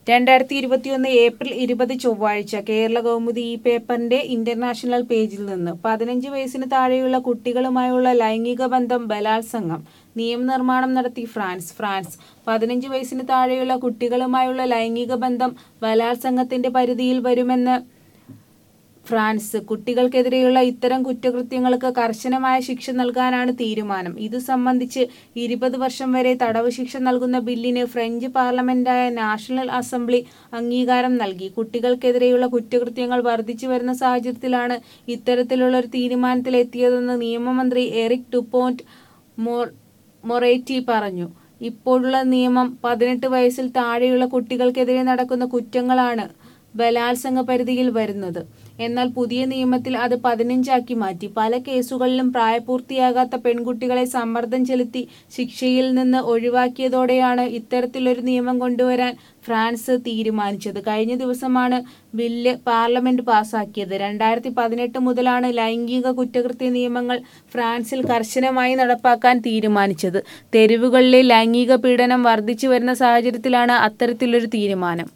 രണ്ടായിരത്തി ഇരുപത്തിയൊന്ന് ഏപ്രിൽ ഇരുപത് ചൊവ്വാഴ്ച കേരള കൗമുദി ഈ പേപ്പറിന്റെ ഇന്റർനാഷണൽ പേജിൽ നിന്ന് പതിനഞ്ച് വയസ്സിന് താഴെയുള്ള കുട്ടികളുമായുള്ള ലൈംഗിക ബന്ധം ബലാത്സംഗം നിയമനിർമ്മാണം നടത്തി ഫ്രാൻസ് ഫ്രാൻസ് പതിനഞ്ച് വയസ്സിന് താഴെയുള്ള കുട്ടികളുമായുള്ള ലൈംഗിക ബന്ധം ബലാത്സംഗത്തിന്റെ പരിധിയിൽ വരുമെന്ന് ഫ്രാൻസ് കുട്ടികൾക്കെതിരെയുള്ള ഇത്തരം കുറ്റകൃത്യങ്ങൾക്ക് കർശനമായ ശിക്ഷ നൽകാനാണ് തീരുമാനം ഇതു സംബന്ധിച്ച് ഇരുപത് വർഷം വരെ തടവ് ശിക്ഷ നൽകുന്ന ബില്ലിന് ഫ്രഞ്ച് പാർലമെന്റായ നാഷണൽ അസംബ്ലി അംഗീകാരം നൽകി കുട്ടികൾക്കെതിരെയുള്ള കുറ്റകൃത്യങ്ങൾ വർദ്ധിച്ചു വരുന്ന സാഹചര്യത്തിലാണ് ഇത്തരത്തിലുള്ള ഒരു തീരുമാനത്തിലെത്തിയതെന്ന് നിയമമന്ത്രി എറിക് ടുപോന്റ് മോർ മൊറേറ്റി പറഞ്ഞു ഇപ്പോഴുള്ള നിയമം പതിനെട്ട് വയസ്സിൽ താഴെയുള്ള കുട്ടികൾക്കെതിരെ നടക്കുന്ന കുറ്റങ്ങളാണ് ബലാത്സംഗ പരിധിയിൽ വരുന്നത് എന്നാൽ പുതിയ നിയമത്തിൽ അത് പതിനഞ്ചാക്കി മാറ്റി പല കേസുകളിലും പ്രായപൂർത്തിയാകാത്ത പെൺകുട്ടികളെ സമ്മർദ്ദം ചെലുത്തി ശിക്ഷയിൽ നിന്ന് ഒഴിവാക്കിയതോടെയാണ് ഇത്തരത്തിലൊരു നിയമം കൊണ്ടുവരാൻ ഫ്രാൻസ് തീരുമാനിച്ചത് കഴിഞ്ഞ ദിവസമാണ് ബില്ല് പാർലമെന്റ് പാസാക്കിയത് രണ്ടായിരത്തി പതിനെട്ട് മുതലാണ് ലൈംഗിക കുറ്റകൃത്യ നിയമങ്ങൾ ഫ്രാൻസിൽ കർശനമായി നടപ്പാക്കാൻ തീരുമാനിച്ചത് തെരുവുകളിലെ ലൈംഗിക പീഡനം വർദ്ധിച്ചു വരുന്ന സാഹചര്യത്തിലാണ് അത്തരത്തിലൊരു തീരുമാനം